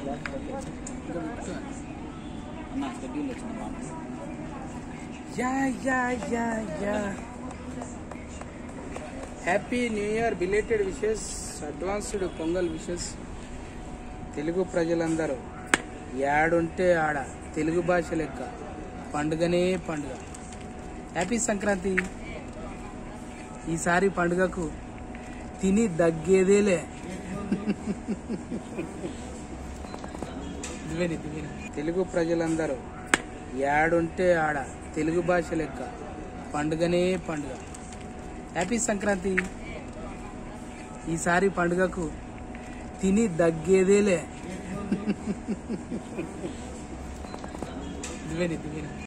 అన్న షెడ్యూల్ వచ్చింది బాగుంది yeah yeah yeah yeah happy new year belated wishes advanced Pongal wishes Telugu ప్రజలందరూ యాడుంటే ఆడ తెలుగు భాష లెక్క పండుగనే పండుగ హ్యాపీ సంక్రాంతి ఈసారి పండుగకు తిని దగ్గేదేలే దివేని దివేని తెలుగు ప్రజలందరూ యాడుంటే ఆడ తెలుగు భాష లెక్క పండుగనే పండుగ హ్యాపీ సంక్రాంతి ఈసారి పండుగకు తిని దగ్గేదేలే దివేని దివేని